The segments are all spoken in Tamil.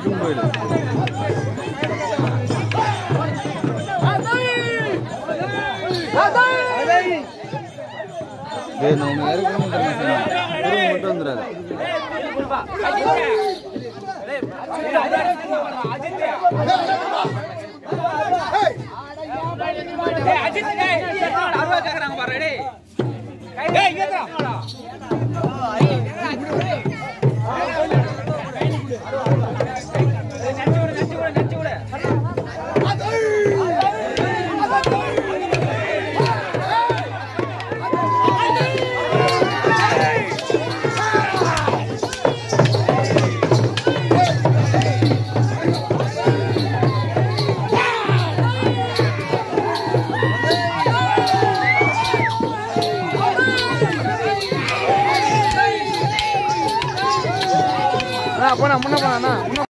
சிக்கன் கோயில் டேய் நான் உன்னை இறக்கணும் மட்டும் வந்துடாது அண்ணா போனா முன்ன போனா அண்ணா முன்ன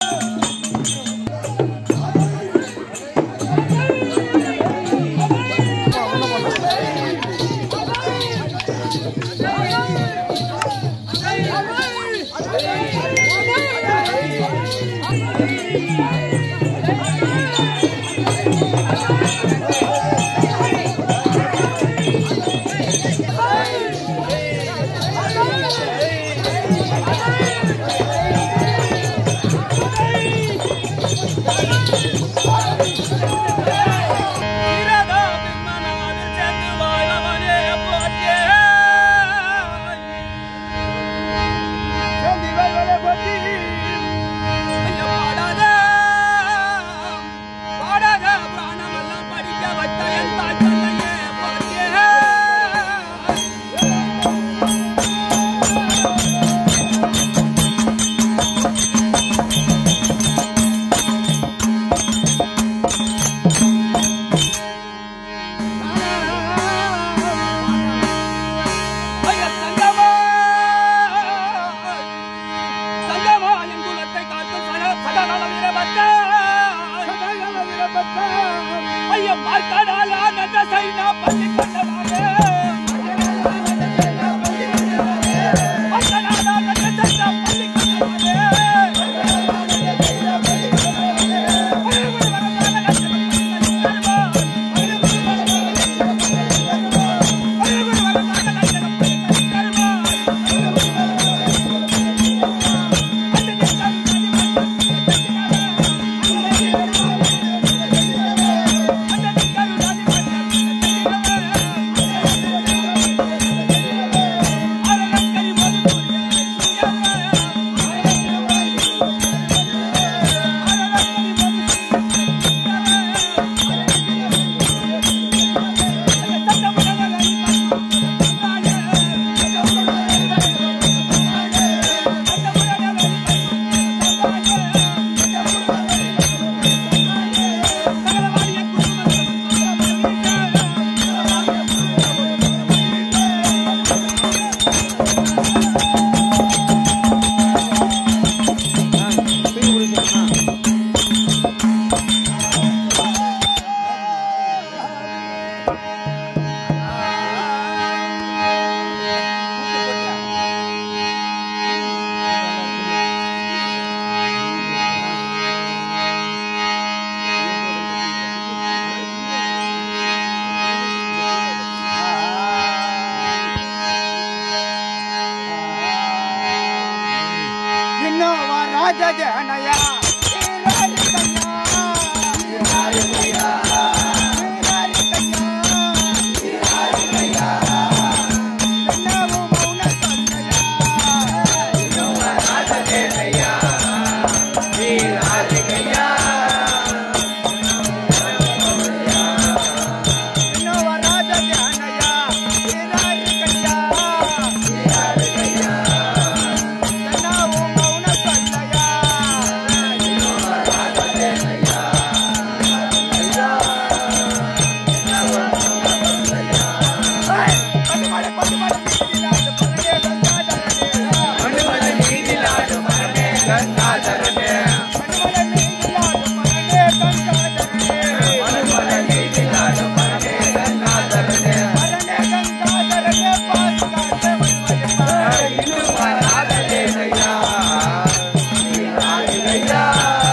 ஐயா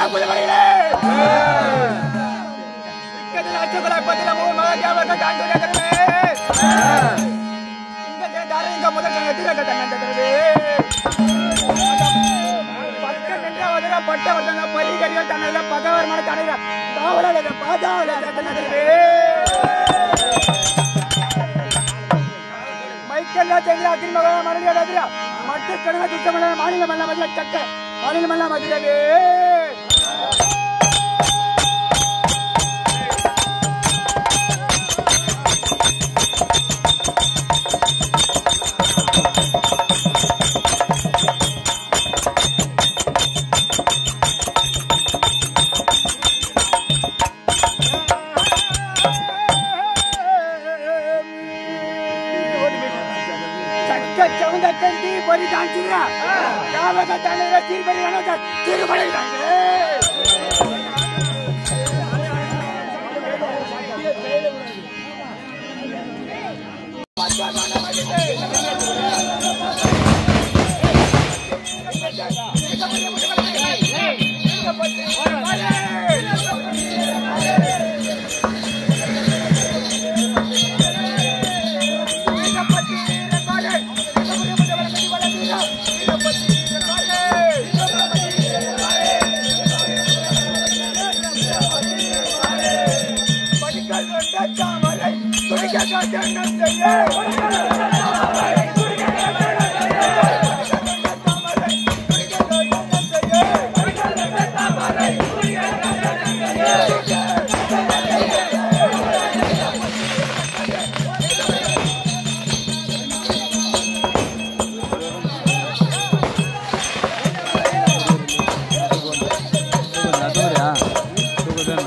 புதுமணிகளே இக்கத்தில் அச்சகுல பத்திர மூணு மகாஜாவக தாண்டுகிறே இங்க தாரங்க முதல் எதிரக தன்னந்தரவே பக்க நின்றவதர பட்ட வந்தங்க பரிகரிய தன்னல பகவர் மன தனல தாவல பாதாவல தன்னதரவே மைக்கெல்லா தெரிய அக்கிரி மகா மரணிய எதிர மட்டு கணக துட்டமல மாநில மல்ல மதிய சக்க மாநில மல்ல மதியவே சக்க சவுந்த கண்டி பரி தாண்டிரா யாவக தனர திருபரி அனத திருபரி தூக்குறியா தூக்குதானே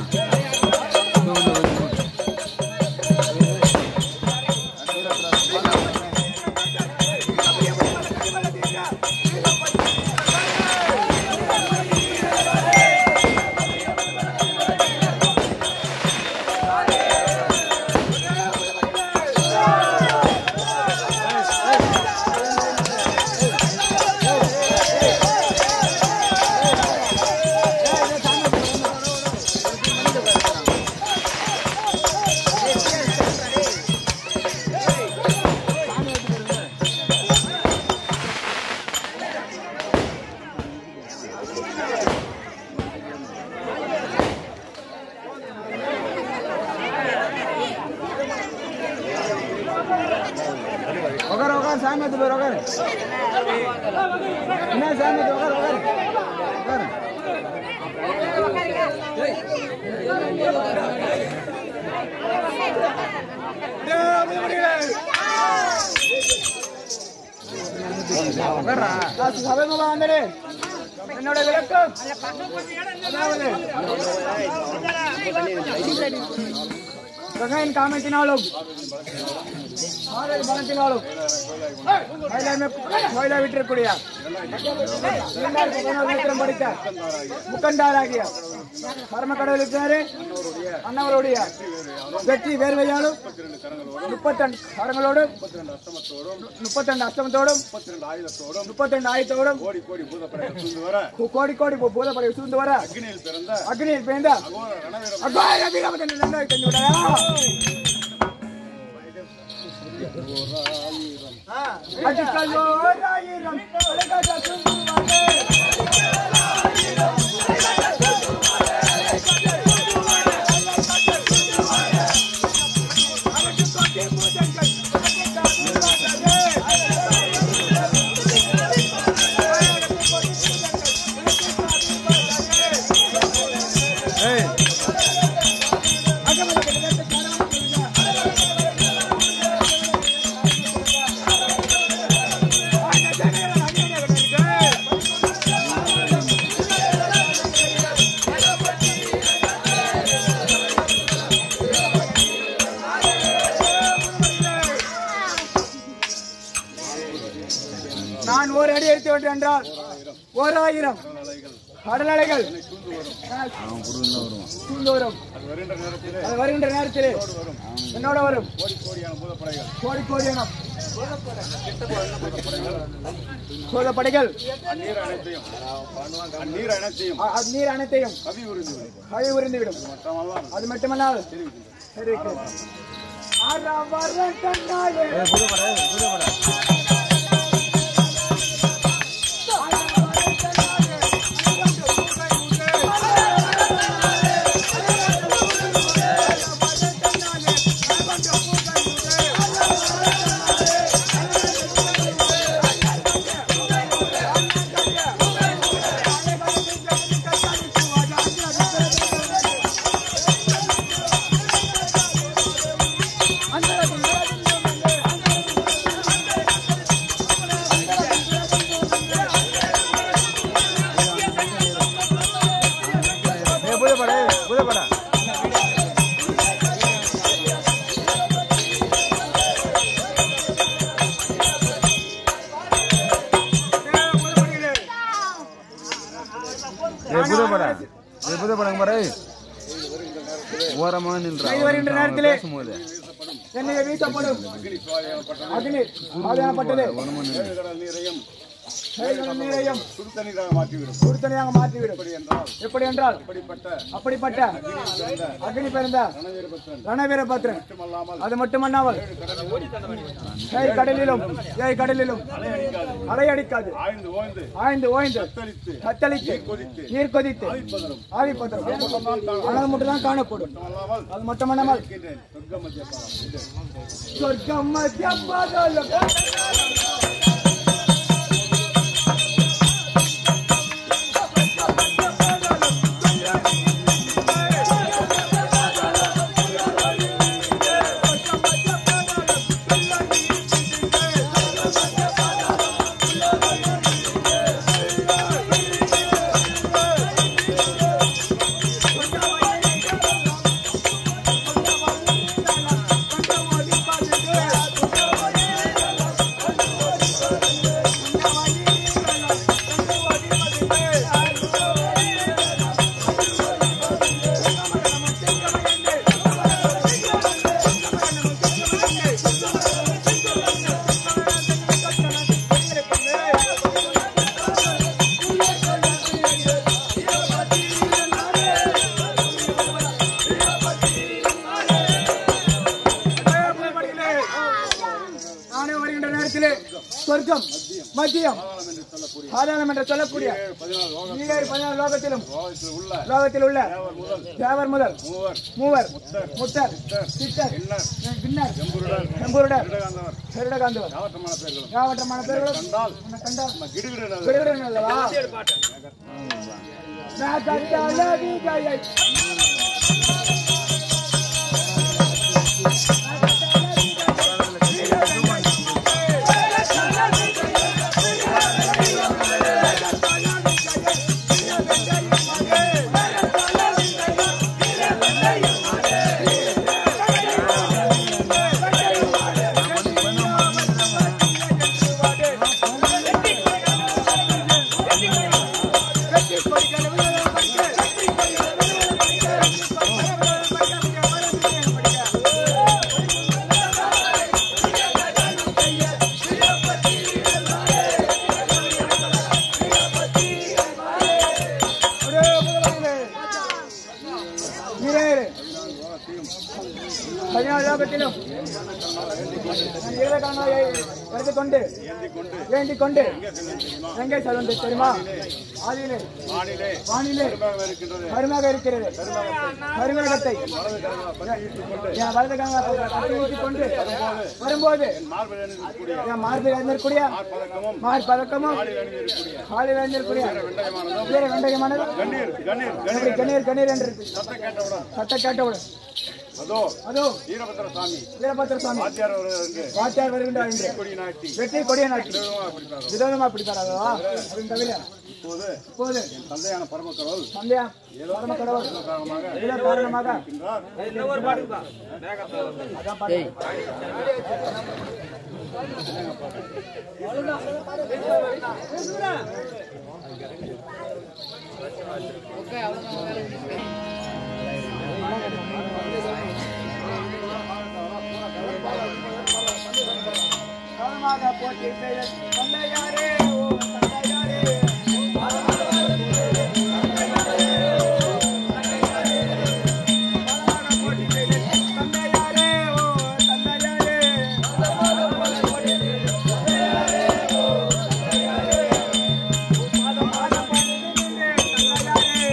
உட்கார உட்கார சாமியத்து பேர் உட்காரு என்ன சாமியத்து உட்கார உட்காரு உட்காரு உட்கார்றா சபை முகாந்தரே என்னோட விளக்கம் அதாவது பிரகாயின் காமத்தினாலும் ஆதரவு பலத்தினாலும் மயிலா விட்டிருக்கூடிய நேத்திரம் படித்த முக்கண்டாராகிய பரம கடவுளுக்கு அண்ணவருடைய வெற்றி வேர்வையாலும் முப்பத்தெண்டு கரங்களோடு முப்பத்தெண்டு அஸ்தமத்தோடும் முப்பத்தெண்டு ஆயுதத்தோடும் கோடி கோடி பூதப்படைகள் சூழ்ந்து வர கு- கோடி கோடி பூ- பூதப்படை சூழ்ந்து வர அக்னியில் பிறந்த அக்னியில் பேந்த அகோர ரணவீர அகார வீரபதன் நன்றாய் தந்து விடா அடிக்கல் ஓராயிரம் உலகத சுந்துவாரே. ஏய் நான் ஒரு அடி எடுத்து விட்டேன் என்றால் ஓர் ஆயிரம் கடல் அலைகள் அவன் குடும்பம் வருவான் சூழ்ந்து வரும் அது வருகின்ற நேரத்திலே அது வருகின்ற நேரத்திலே என்னோட வரும் கோடி கோடியான பூதப்படைகள் கோடி கோடி எனம் சோதப்படைகள் அந்நீர் அனைத்தையும் அந்நீர் அனைத்தையும் அ- அந்நீர் அனைத்தையும் கவி உறிந்து கழி உறிந்துவிடும் மற்றமெல்லாம் அது மட்டுமல்லாது சரி அரவர கண்ணாலே புதுப்பட புதுப்பட புதுப்பட புதுப்படங்க பாரு ஓரமா நின்றா இது வருகின்ற நேரத்திலே பேசும்போது என்னை வீசப்படும் அக்னி ஆதாரப்பட்டது கடல் நீரையும் கைகளும் நீரையும் சுடுதண்ணீராக மாற்றிவிடும் சுடுதனியாக மாற்றிவிடும் எப்படி என்றால் எப்படி என்றால் அப்படிப்பட்ட அப்படிப்பட்ட அக்னி பிறந்த ரணவீரபத்ரன் ரணவீரபத்ரன் மட்டுமல்லாமல் அது மட்டுமல்லாமல் ஏய் கடலிலும் ஏய் கடலிலும் அலை அடிக்காது ஆய்ந்து ஓய்ந்து ஆய்ந்து ஓய்ந்து தத்தளித்து தத்தளித்து கொதித்து நீர் கொதித்து ஆவிப்பதரும் ஆவிப்பத்திரம் ஆனால் மட்டும் தான் காணப்படும் மட்டுமல்லாமல் அது மட்டுமல்லாமல் இருக்கின்றேன் சொர்க்க மத்திய பாலம் இது. சொர்க்கம் மத்திய பாதாளம். நானே வருகின்ற நேரத்திலே சொர்க்கம் மத்தியம் பாதாளம் என்று சொல்லக்கூடிய பதினாலு லோகம் ஈரேழு பதினாறு லோகத்திலும் லோகத்தில் உள்ள லோகத்தில் உள்ள தேவர் முதல் தேவர் முதல் மூவர் மூவர் முத்தர் சித்தர் கிண்ணர் கிண்ணர் எம்புருடர் செம்பூருடர் இடகாந்தவர் பெருடகாந்தவர் யாவற்றமான பேர்களும் யாவற்றமான பேர்களும் கண்டால் உன்னை கண்டால் நம்ம கிடுகிடு விடுகிறேன் அல்லவா நான் கண்டால வீகையை பதினாலு லோகத்திலும் எடுத்துக் கொண்டு வேண்டிக் கொண்டு எங்கே செல்வது தெரியுமா ஆதியிலே வானிலே வானிலே பெரும்பாக இருக்கின்றது கருமாக இருக்கிறது கருமேகத்தை என் வலது கட்டி கொண்டு வரும்போது மார்பில் அணிந்திருக்கக்கூடிய என் மார்பில் அணிந்திருக்கூடிய பதக்கமும் மார் பதக்கமும் அணிந்திருக்கக்கூடிய காலில் அணிந்திருக்கூடிய வெண்டயமானதும் வீர வெண்டயமானது கண்ணீர் கண்ணீர் எப்படி கண்ணீர் கண்ணீர் கண்ணீர் என்று இருக்கு சத்தம் கேட்டவுடன் சட்ட கேட்டவுடன் அதோ அதோ வீரபத்திர சாமி வீரபத்திர சுவாமி வாத்தியார் அவர்களுக்கு வாத்தியார் வருகின்றார் என்று கொடி நாட்டி வெற்றி கொடிய நாட்டி விதமாக பிடித்தார்கள் விதவிதமா பிடித்தாரா அப்படின்னு தவிர இப்போது இப்போது என் தந்தையான பரமக்கடவுள் சந்தியா பரம கடவுள் காரணமாக இதன் காரணமாக இருக்கின்றார் அதான் பாட்டு. பாதமாக போற்றி செய்த தந்தையாரே ஓ தந்தையாரே பாதமாக போற்றி செய்த தந்தையாரே ஓ தந்தையாரே பாதமாக போற்றி செய்த தந்தையாரே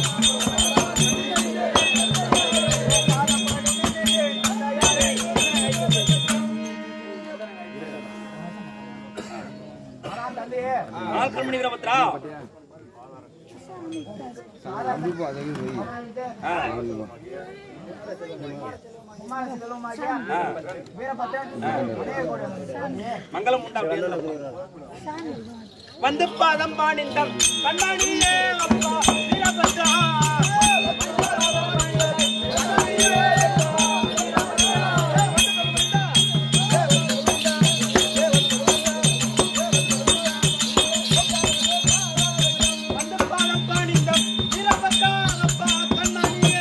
நாட்கள் மணி வீரபத்ரா கண்டிப்பா அதை போய் மங்களம் உண்டா வந்து பாதம் பாணிந்தம் கண்ணாடியே அப்பா வீரபத்ரா வந்து பாதம் பாணிந்தம் வீரபத்ரா அப்பா கண்ணாடியே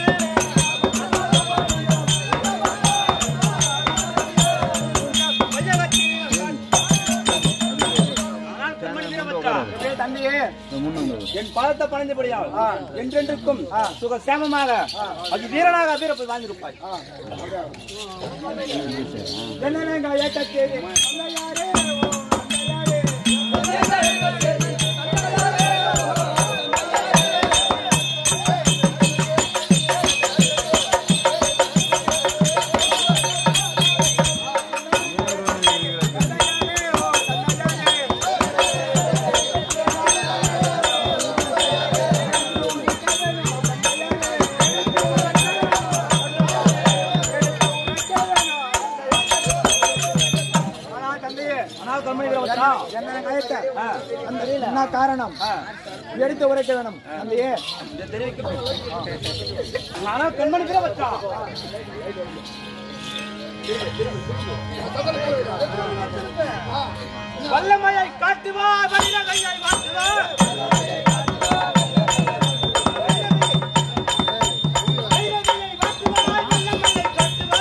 தந்தையே என் பாதத்தை பணிந்தபடியால் என்றென்றுக்கும் சுக சேமமாக அது வீரனாக வீரப்பை வாங்கியிருப்பாய் என்னங்க ஏக்கத்தேரி தந்தையாரே ஓ தந்தையாரே தந்தையாரே ஓ தந்தையாரே ஆனா தந்தையே ஆனால் கண்மணி வீரபத்ரா என்ன கயத்த அந்த என்ன காரணம் எடுத்து உரைக்க வேணும் தந்தையே இதை தெரிவிக்க ஆனால் கண்மணி வீரபத்ரா வல்லமையை காட்டுவா வல்லமையை மாற்றுவா வைரவியை மாற்றுவா, வல்லமையை காட்டுவா.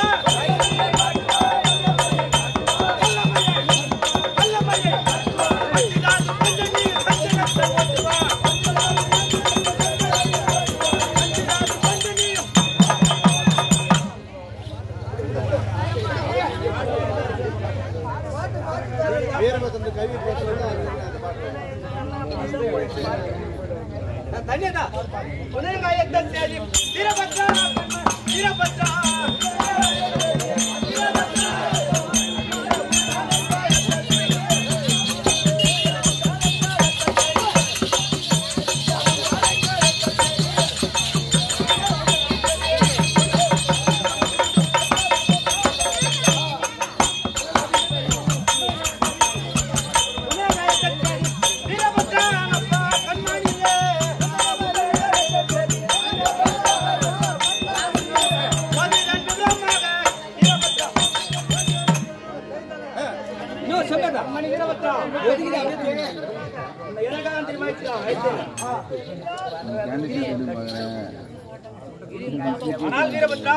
வல்லமையை, வல்லமையை காட்டுவா. பட்டிதாது கொஞ்சம் நீர் சஞ்சலத்தை ஓட்டுவா. பட்டிதாது கொஞ்சம் நீர் தன்யதா உதயகாயத்த சேதி வீரபத்ரா வீரபத்ரா வீரபத்ரா அப்பா கண்மணியே பதினெண்டு கிராமமாக வீரபத்ரா இன்னும் சொல்லதா மணி வீரபத்ரா எனக்காக தெரியுமா ஆனால் வீரபத்ரா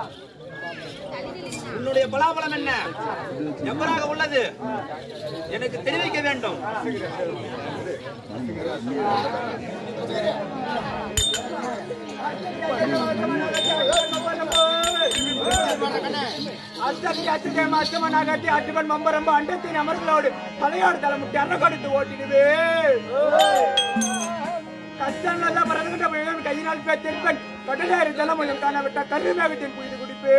உன்னுடைய பலாபலம் என்ன எவ்வளாக உள்ளது எனக்கு தெரிவிக்க வேண்டும் அஷ்டத்தி அச்சுதே மாசமனாகத்தி அட்டுவன் மம்பரம்ப அண்டத்தின் அமர்களோடு தலையோடு தலைமுட்டி அறக்கொடுத்து ஓட்டிடுது கஷ்டம் தான் மறந்துகிட்ட முயலும் கையினால் பேத்திருப்பேன் கடலேறு ஜலமுயம் காணவிட்ட கருமேகத்தின் புய்து குடிப்பு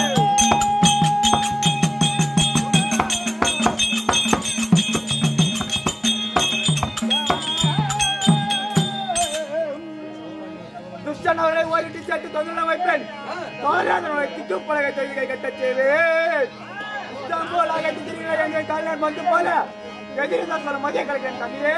துஷ்டனவரை ஓரிட்டு சேர்த்து தொந்தரவு வைப்பேன் தோராதனவரை திட்டு பலகை தொழிலை கட்டச் செய்வேன் போலாக திரிகிற எங்கள் காலில் வந்து போல எதிரி தான் சொல்ல மதிய கிடைக்கிறேன் தண்ணியே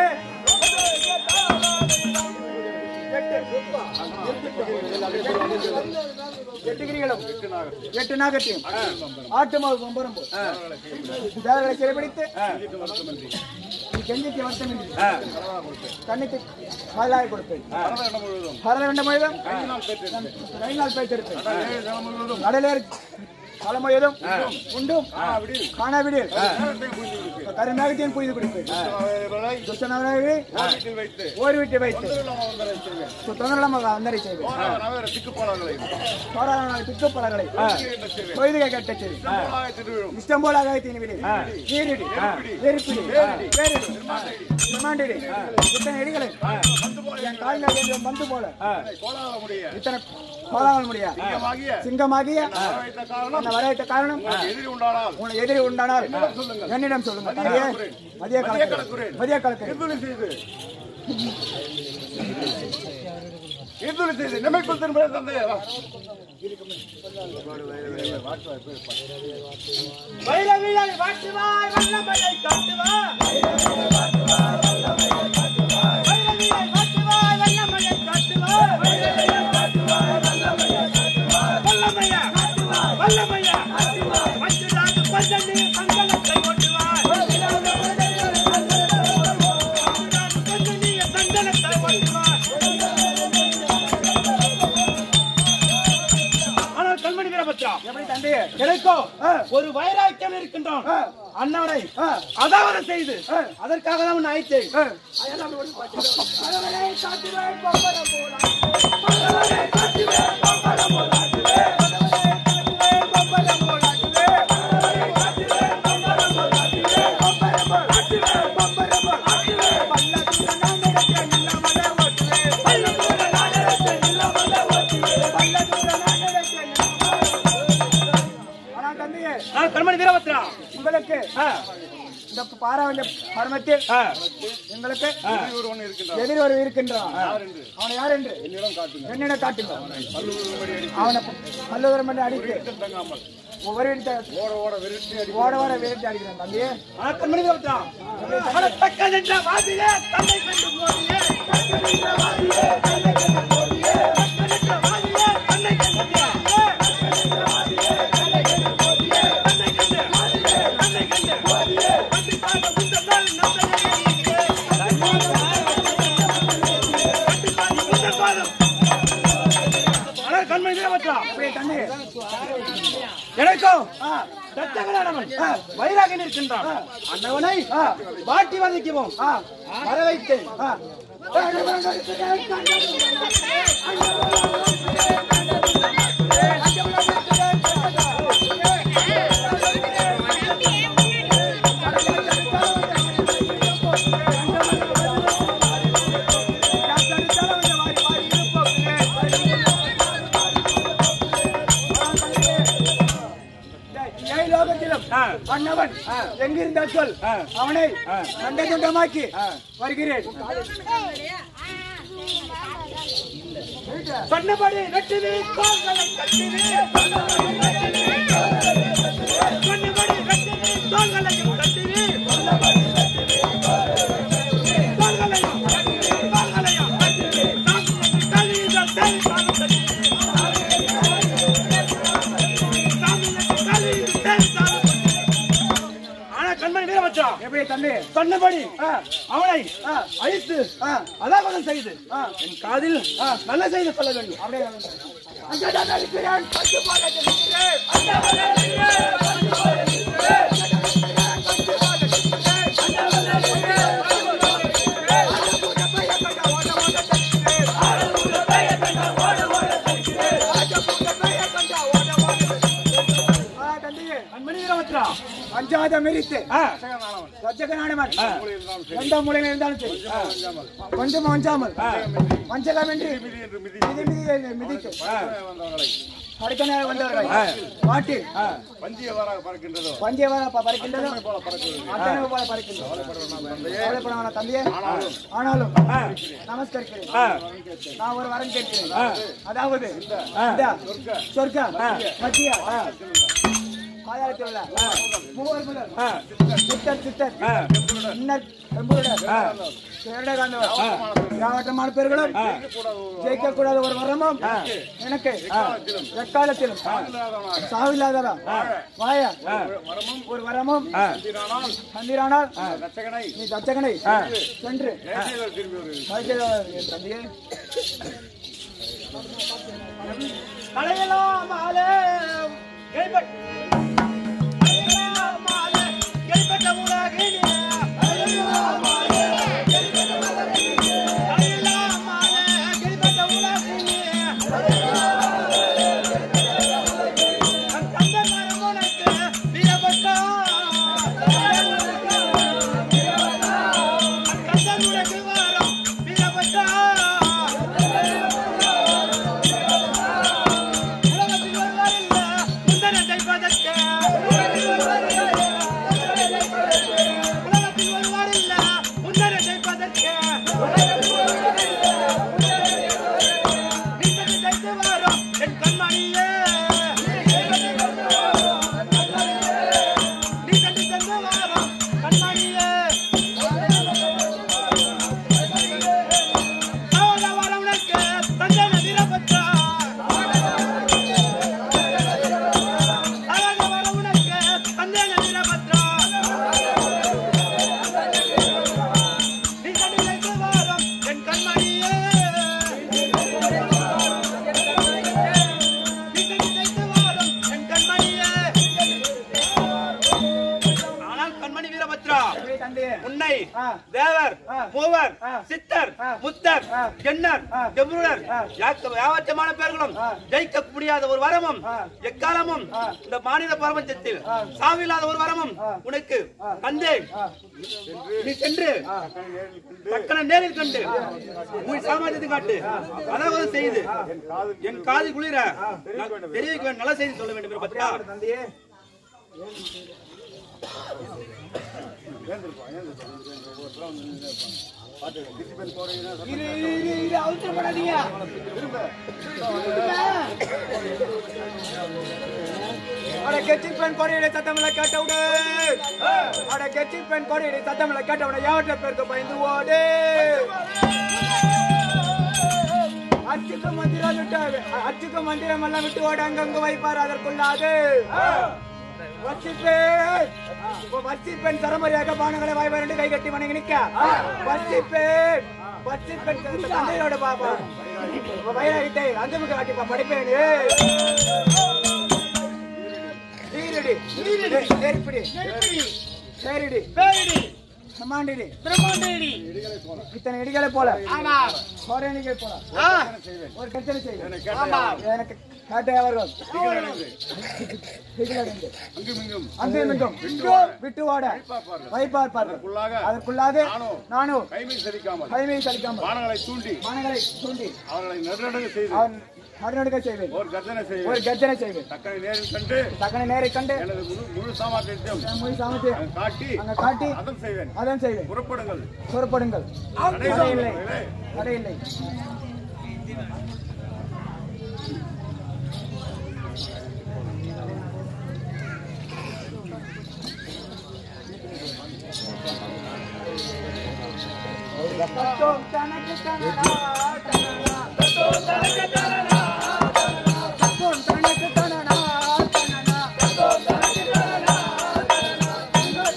எட்டு கிரிகளும் எட்டு நாகத்தையும் ஆட்டு மாவு பம்பரம் தேவர்களை சிறைபிடித்து கெஞ்சிக்கு வருத்தமின்றி கண்ணிக்கு மயிலாய் கொடுப்பேன் பரத வேண்ட முழுவதும் கை நாள் பேத்திருப்பேன் கடலேறு காலம் முழுவதும் உண்டும் காணாவிடில் கருநாகத்தையும் புரிந்து குடிப்பேன் துஷ்டனவர்களை வீட்டில் வைத்து ஓர் வீட்டை வைத்து தொழிலாளர் வந்தரை செய்வேன். தொந்தரலாம அந்தரை செய்வேன் நகர திக்குப்பாளர்களை போராட திட்டுப்பலங்களை என்ன செய்வேன்? கொய்துகை கட்ட செய்வேன் போலாக திருவிழும். இஷ்டம் போல அகத்தின் விடு நீரிடி நெருப்பிடி வேரிடி விமாண்டிடி இத்தனை இடிகளை என் காலில் என்ற மந்து போல கோலாகலமுடைய இத்தனை கோலாகல் முடியா சிங்கமாகிய சிங்கமாகிய வரவைத்த காரணம் அந்த வரவேற்ற காரணம் எதிரி உண்டானால் உன்னை எதிரி உண்டானால் என்னிடம் சொல்லுங்க மதிய மதிய கலக்கிறேன் மதிய கலக்கிறேன் எதிரி செய்து எதிரி செய்து நிமைக்குள் திரும்ப தந்தையா வைரவியல் வாட்டுவாய் வல்லமையை காட்டுவாய் வைரவியல் வாட்டுவாய் வல்லமையை காட்டுவாய் வல்லமையா வல்லமையா மஞ்சளாது பஞ்சனி சங்கலத்தை ஓட்டுவாய் மஞ்சளாது பஞ்சனி சங்கலத்தை ஓட்டுவாய் ஆனால் கண்மணி வீரபத்ரா எப்படி தந்தையே எனக்கும் ஒரு வைராக்கியம் இருக்கின்றோம் அண்ணாவை அதாவது செய்து அதற்காக தான் உன்னை அழைத்தேன் ஆனா தந்தையே நான் கண்மணி வீரபத்ரா உங்களுக்கு ஆ, இந்த பாராவண்ட மர்மத்தில் ஆ, எங்களுக்கு ஒருவன் இருக்கின்றான் எதிரி ஒரு இருக்கின்றான் அவனை யார் என்று என்னிடம் காட்டுங்க என்னிடம் காட்டுங்க பல்லுவரி அடி அவனை பல்லுவரம் பண்ணி அடித்து தங்காமல் ஒவ்வொரு இடத்த ஓட ஓட விரட்டி அடி ஓட ஓட விரட்டி அடிக்கிறான் தம்பியே நான் கண்மணி வீரபத்ரா தக்கதென்ற வாதிலே தன்னை கண்டு போதியே தக்கதென்ற வாதிலே தன்னை கண்டு போதியே தக்கதென்ற வாதிலே தன்னை கண்டு போதியே தக்கதென்ற வாதிலே தன்னை கண்டு போதியே தன்னை கண்டு வாதிலே தன்னை கண்டு போதியே கண்டிப்பாக முந்தனால் நந்தனையே கண்டிப்பாக முந்தபாதம் ஆனால் கண்மணி வீரபத்ரா அப்படியே தம்பி எனக்கும் தச்சகனானவன் வைராக நிற்கின்றான் அண்ணவனை வாட்டி வதைக்குவோம் வர வைத்தேன் ஏழு லோகத்திலும் அண்ணவன் எங்கிருந்தா சொல் அவனை கண்ட துண்டமாக்கி வருகிறேன் சொன்னபடி வெட்டுவி தோள்களை கட்டிவி சொன்னபடி வெட்டுவி தோள்களையும் கட்டிவி தோள்களையும் தோள்களையும் கட்டிவி சாமியை கலியுக தேவிதானம் கட்டிவி சாமியை கலியுக தேவிதானம் ஆனா கண்மணி வீரபத்ரா எப்படி தம்பி சொன்னபடி அவனை ஆ. அழித்து ஆ. அலாபகம் செய்து என் காதில் நல்ல செய்தி சொல்ல வேண்டும் அப்படியே அங்கதான் இருக்கிறேன் பத்து போல இருக்கிறேன் ஆ, தந்தையே, கண்மணி வீரபத்ரா அஞ்சாத மிரித்து ஆ. ரஜகனானவன் எந்த மூலையில் இருந்தாலும் சரி கொஞ்சம் வஞ்சாமல் வஞ்சகமின்றி என்று மிதி மிதி மிதி மிதித்து வந்தவர்களை அடுத்த வந்தவர்கள் பாட்டி பஞ்சியவராக பார்க்கின்றதோ பஞ்சை வர பறிக்கின்றதோ போல பறக்கிறது அத்தனை போல பறிக்கின்றோம் கவலைப்பட வேணாம் தம்பியே ஆனாலும் நமஸ்கரிக்கிறேன் நான் ஒரு வரம் கேட்கிறேன் அதாவது இந்த சொர்க்க மத்திய காயாலத்தில் உள்ள மூவர் முதல் சித்தர் சித்தர் இன்னர் எம்புருடர் சேரடகாந்தவர் யாவட்டமான பேர்களும் ஜெயிக்க கூடாத ஒரு வரமும் எனக்கு எக்காலத்திலும் சாவில்லாதவா வாய ஒரு வரமும் தந்திரானால் ரட்சகனை நீ தச்சகனை சென்று தேசியர்கள் திரும்பி வருகிறது வாழ்க்கையில் என் தந்தையே கலையெல்லாம் ஆலே என் கண்மணியே நீ கண்டு தந்த வாரம் கண்மணியே அவன வரவனுக்கு தந்த நதிரபத்தா அவன வரவனுக்கு தந்த நதிரபத்தா நீ கண்டு தந்த வாரம் என் கண்மணியே நீ கண்டு தந்த வாரம் என் கண்மணியே ஆனால் கண்மணி வீரபத்ரா தந்தையே உன்னை ஆ. தேவர் ஆ. மூவர் ஆ. சித்தர் ஆ. முத்தர் ஆ. எண்ணர் ஆ. எம்புரர் ஆ. யாவச்சமான பேர்களும் ஆ. ஜெயிக்க முடியாத ஒரு வரமும் ஆ. எக்காலமும் ஆ. இந்த மாநில பிரபஞ்சத்தில் ஆ. சாவில்லாத ஒரு வரமும் ஆ. உனக்கு ஆ. தந்தேன் ஆ. நீ சென்று தக்கன நேரில் கண்டு உன் சாமர்த்தியத்தை காட்டு அதாவது செய்து என் காது குளிர நான் தெரிவிக்க வேண்டும் நல்ல செய்தி சொல்ல வேண்டும் பத்தா தந்தையே இரு இரு இரு அவசரப்படாதீங்க அட கெச்சி பெண் கொடியடை சத்தமில்ல கேட்டவுடு அட கெச்சி பெண் கொடியடை சத்தமில்ல கேட்டவுட யாவற்ற பேருக்கு பயந்து ஓடு அச்சுக்கு மந்திரம் விட்டு அச்சுக்கு மந்திரம் எல்லாம் விட்டு ஓட அங்கங்க வைப்பார் அதற்குள்ளாது வச்சிப்பேன் வச்சிப்பேன் சரமரியாக பானங்களை வாய் ரெண்டு கை கட்டி வணங்கி நிக்க வச்சிப்பேன் வச்சிப்பேன் தந்தையோட பாப்பா வயிறாகிட்டே அந்த காட்டிப்பா படிப்பேன் நீரடி நெருப்பிடி நேரிடி பிரம்மாண்டிடி பிரம்மாண்டிடி இத்தனை இடிகளை போல ஆமா ஒரு எண்ணிக்கை போல ஒரு கச்சனை செய்யும் ஆமா எனக்கு காட்டை அவர்கள் திகிலடைந்து அங்குமிங்கும் அங்கிருந்தும் விட்டு ஓட வைப்பார்ப்பார்கள் அதற்குள்ளாக அதற்குள்ளாக நானும் நானும் கைமை செலுத்தாமல் கைமையை சலிக்காமல் பானங்களை தூண்டி மானங்களை தூண்டி அவர்களை நடுநடுங்க செய்து அவன் நடுநடுக்க செய்வேன் ஒரு கர்ஜனை ஒரு செய்வேன் கர்ஜனை செய்வேன் தக்கனை நேரில் கண்டு தக்கனை நேரை கண்டு எனது முழு முழு சாமர்த்தியத்தையும் என் மொழி சாமத்தை அங்கு காட்டி அங்க காட்டி அதம் செய்வேன் அதான் செய்வேன் புறப்படுங்கள் புறப்படுங்கள் தடையில்லை தடையில்லை தத்தோம் தனக்கு தனடா, தனடா. தத்தோம் தனக்கு தனடா, தனடா. தத்தோம் தனக்கு தனடா, தனடா. தத்தோம் தனக்கு தனடா, தனடா. தனக்கு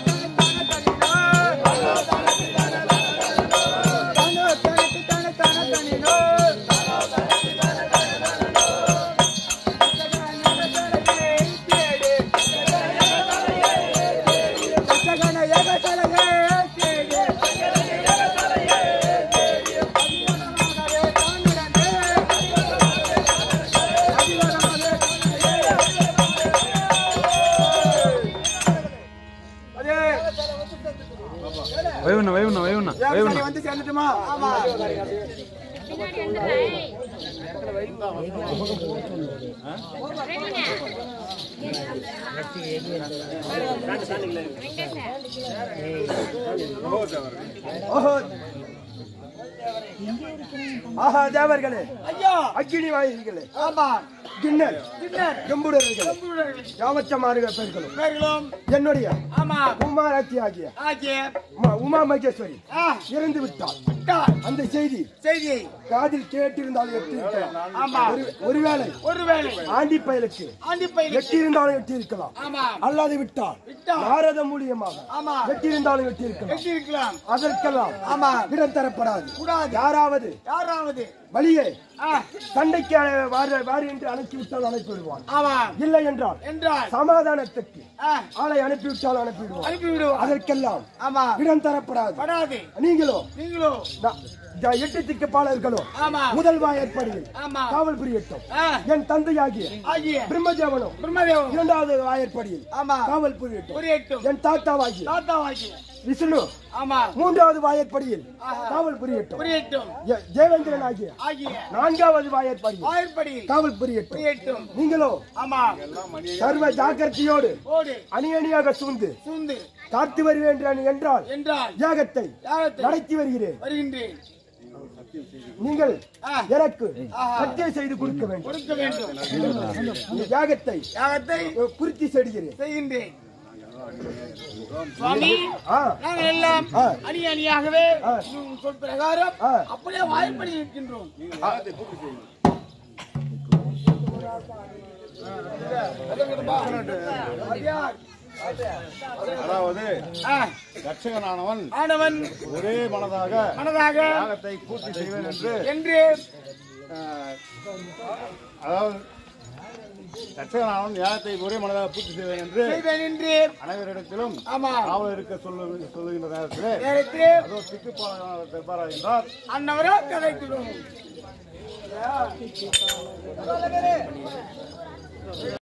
தனக்கு தன தனினோ. சகன ஏகசலகே தேடி. அதே வைவுண்ணா வைவுண்ணா வைவுண்ணா வைவுண்ணா ஏகசலகை வந்து சேர்ந்துட்டுமா ஆமா பின்னாடி வந்துடுறேன். ஓஹோ ஆஹா தேவர்களே ஐயா அக்கினி வாயில்களே ஆமா கிண்ணர் கிண்ணர் கம்புடர்கள் யாவச்சமாறுக பெண்களும் பேர்களும் என்னுடைய ஆமா உமாராட்சி ஆகிய ஆகிய உமா- உமா மகேஸ்வரி இறந்து விட்டார் விட்டால் அந்த செய்தி செய்தியை காதில் கேட்டிருந்தாலும் எட்டி இருக்கலாம் ஆமா ஒரு- ஒருவேளை ஒருவேளை ஆண்டி பயலுக்கு ஆண்டி பையனுக்கு எட்டி இருந்தாலும் எட்டி இருக்கலாம் ஆமா அல்லாது விட்டால் விட்டால் நாரத மூலியமாக ஆமா எட்டி இருந்தாலும் எட்டி இருக்கலாம் எப்படி இருக்கலாம் அதற்கெல்லாம் ஆமா இடம் தரப்படாது கூடாது யாராவது யாராவது வழியே ஆ, சண்டைக்கு அழ- வாரு வாரு என்று அனுப்பி விட்டால் அனுப்பி விடுவான் ஆமா இல்லை என்றால் என்றால் சமாதானத்துக்கு ஆ, ஆளை அனுப்பிவிட்டால் அனுப்பிவிடுவான் அனுப்பி விடுவோம் அதற்கெல்லாம் ஆமா இடம் தரப்படாது படாது நீங்களோ நீங்களோ நா- இந்த எட்டு திக்கப்பாளர்களோ ஆமா முதல் வாயற்படியில் ஆமா காவல் புரியட்டும் ஆ, என் தந்தையாகிய ஆகிய பிரம்மதேவனோ பிரம்மதேவம் இரண்டாவது வாயற்படியில் ஆமா காவல் புரியட்டும் புரியட்டும் என் தாத்தாவாகிய தாத்தாவாகிய விஷ்ணு ஆமா மூன்றாவது வாயற்படியில் ஆஹா. காவல் புரியட்டும் புரியட்டும் எ- தேவேந்திரன் ஆகிய ஆகிய நான்காவது வாயற்படியில் வாய்ப்படியில் காவல் புரியட்டும் புரியட்டும் நீங்களோ ஆமா சர்வ ஜாக்கிரதையோடு ஓடு அணி அணியாக சூழ்ந்து சூந்து காத்து வருவேன் என்றால் என்றால் யாகத்தை யாகத்தை நடத்தி வருகிறேன் வருகின்றேன் நீங்கள் ஆ, எனக்கு ஆஹா. சத்தியம் செய்து கொடுக்க வேண்டும் கொடுக்க வேண்டும் இந்த யாகத்தை யாகத்தை குறித்தி செடுகிறேன் செய்கின்றேன் சுவாமி ஆ நாங்கள் எல்லாம் ஆ. அணி அணியாகவே ஆ. உம் சொல் பிரகாரம் ஆ. அப்படியே வாய்ப்படி இருக்கின்றோம் வாத்தியார். அதாவது ஆ, ரட்சகனானவன் ஆனவன் ஒரே மனதாக மனதாக யாகத்தை பூர்த்தி செய்வேன் என்று என்று அஹ், அதாவது ரட்சகனானவன் யாகத்தை ஒரே மனதாக பூர்த்தி செய்வேன் என்று செய்வேன் என்று அனைவரிடத்திலும் ஆமா காவல் இருக்க சொல்லு சொல்லுகின்ற நேரத்திலே நேரத்தில் அதோ திக்குப்பாளர் தெப்பாராகின்றார் அன்னவரா கதைக்கிறோம்